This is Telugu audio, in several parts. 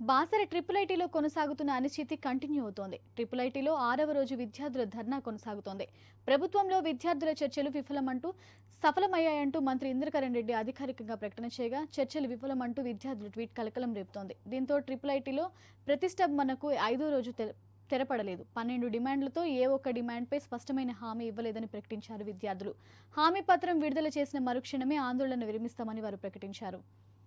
బాసర ట్రిపుల్ ఐటీలో కొనసాగుతున్న అనిశ్చితి కంటిన్యూ అవుతోంది ట్రిపుల్ ఐటీలో ఆరవ రోజు విద్యార్థుల ధర్నా కొనసాగుతోంది ప్రభుత్వంలో విద్యార్థుల చర్చలు విఫలమంటూ సఫలమయ్యాయంటూ మంత్రి ఇంద్రకరణ్ రెడ్డి అధికారికంగా ప్రకటన చేయగా చర్చలు విఫలమంటూ విద్యార్థుల ట్వీట్ కలకలం రేపుతోంది దీంతో ట్రిపుల్ ఐటీలో ప్రతిష్టంభనకు ఐదో రోజు తె- తెరపడలేదు పన్నెండు డిమాండ్లతో ఏ ఒక్క డిమాండ్పై స్పష్టమైన హామీ ఇవ్వలేదని ప్రకటించారు విద్యార్థులు హామీ పత్రం విడుదల చేసిన మరుక్షణమే ఆందోళన విరమిస్తామని వారు ప్రకటించారు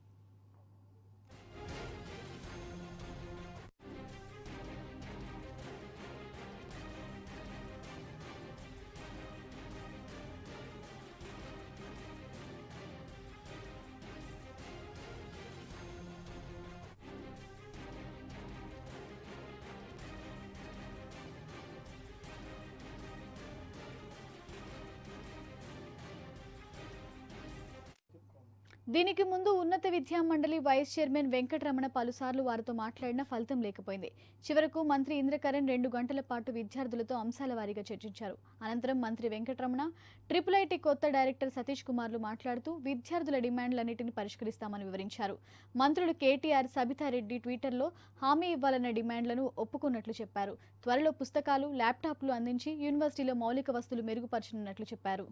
దీనికి ముందు ఉన్నత విద్యా మండలి వైస్ చైర్మన్ వెంకటరమణ పలుసార్లు వారితో మాట్లాడినా ఫలితం లేకపోయింది చివరకు మంత్రి ఇంద్రకరణ్ రెండు గంటల పాటు విద్యార్థులతో అంశాల వారీగా చర్చించారు అనంతరం మంత్రి వెంకటరమణ ట్రిపుల్ ఐటీ కొత్త డైరెక్టర్ సతీష్ కుమార్లు మాట్లాడుతూ విద్యార్థుల డిమాండ్లన్నింటినీ పరిష్కరిస్తామని వివరించారు మంత్రులు కేటీఆర్ సబితారెడ్డి ట్విట్టర్లో హామీ ఇవ్వాలన్న డిమాండ్లను ఒప్పుకున్నట్లు చెప్పారు త్వరలో పుస్తకాలు ల్యాప్టాప్లు అందించి యూనివర్సిటీలో మౌలిక వస్తువులు మెరుగుపరచనున్నట్లు చెప్పారు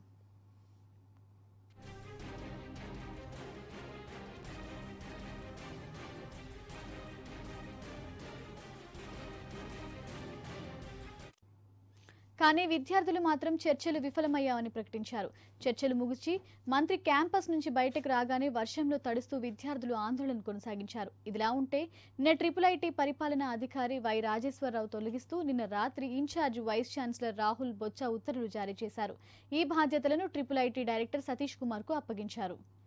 కానీ విద్యార్థులు మాత్రం చర్చలు విఫలమయ్యామని ప్రకటించారు చర్చలు ముగిసి మంత్రి క్యాంపస్ నుంచి బయటకు రాగానే వర్షంలో తడుస్తూ విద్యార్థులు ఆందోళన కొనసాగించారు ఇదిలా ఉంటే నిన్న ట్రిపుల్ ఐటీ పరిపాలనా అధికారి వై రాజేశ్వరరావు తొలగిస్తూ నిన్న రాత్రి incharge vice chancellor Rahul Botsa ఉత్తర్వులు జారీ చేశారు ఈ బాధ్యతలను triple IT director Satish Kumar కు అప్పగించారు